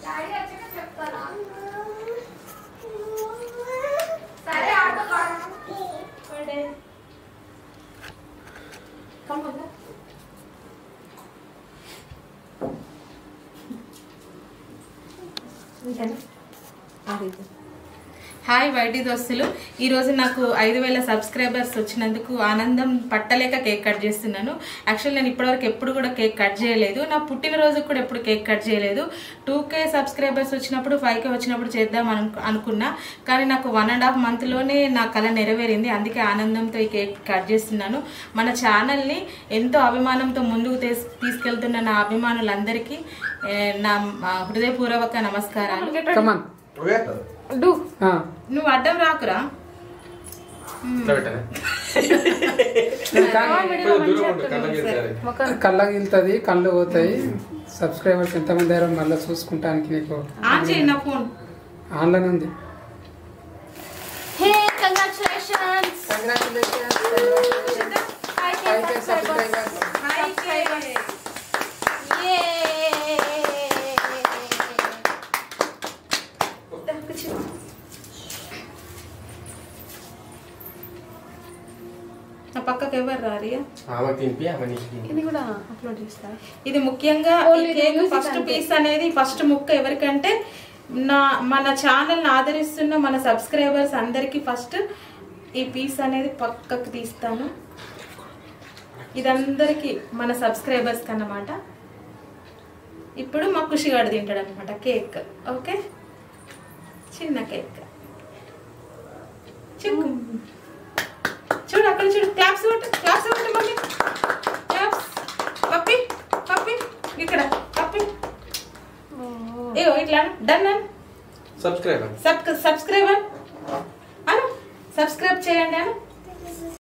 Daddy వచ్చాక చెప్తారా సరే auto birthday come on hi వైటీ దోస్తులు ఈరోజు నాకు ఐదు వేల సబ్స్క్రైబర్స్ వచ్చినందుకు ఆనందం పట్టలేక కేక్ కట్ చేస్తున్నాను యాక్చువల్ నేను ఇప్పటివరకు ఎప్పుడు కూడా కేక్ కట్ చేయలేదు నా పుట్టినరోజుకు కూడా ఎప్పుడు కేక్ కట్ చేయలేదు టూ కే సబ్స్క్రైబర్స్ వచ్చినప్పుడు ఫైవ్ కే వచ్చినప్పుడు చేద్దాం అను అనుకున్నా కానీ నాకు వన్ అండ్ హాఫ్ మంత్లోనే నా కళ నెరవేరింది అందుకే ఆనందంతో ఈ కేక్ కట్ చేస్తున్నాను మన ఛానల్ని ఎంతో అభిమానంతో ముందుకు తీస్- తీసుకెళ్తున్న నా అభిమానులందరికీ ఏ, నా మా హృదయపూర్వక నమస్కారాలు కమాన్ ఓకే డు ఆ, నువ్వు అడ్డం రాకురా ఇట్లా పెట్టానే కానీ కొంచెం దూరం ఉండు కళ్ళకి వెళ్తారు కళ్ళ గిలుతుంది కళ్ళు పోతాయి సబ్స్క్రైబర్స్ ఎంతమంది అయ్యారో మళ్ళీ చూసుకుంటానికి నీకు ఆన్ చేయి నా ఫోన్ ఆన్లైన్ ఉంది హే కంగ్రాచులేషన్స్ యే నా పక్కకి ఎవరు రారియా ఆమె తినిపి ఆమె నీకు ఇది కూడా అప్లోడ్ చేస్తా ఇది ముఖ్యంగా Only ఈ కేక్ music ఫస్ట్ అంతే. పీస్ అనేది ఫస్ట్ ముక్క ఎవరికంటే నా మన ఛానల్ ఆదరిస్తున్న మన సబ్స్క్రైబర్స్ అందరికి ఫస్ట్ ఈ పీస్ అనేది పక్కకు తీస్తాను ఇదందరికి మన సబ్స్క్రైబర్స్ అన్నమాట ఇప్పుడు మా ఖుషిగాడు తింటాడు అనమాట కేక్ ఓకే చిన్న కేక్ చిక్కు చూడు అక్కడ చూడు క్లాప్స్ కొట్టు క్లాప్స్ కొట్టు మమ్మీ క్లాప్స్ పప్పి పప్పి ఇక్కడ పప్పి ఏయో ఇట్లా done Anu subscriber sub subscriber Anu subscribe చేయండి అను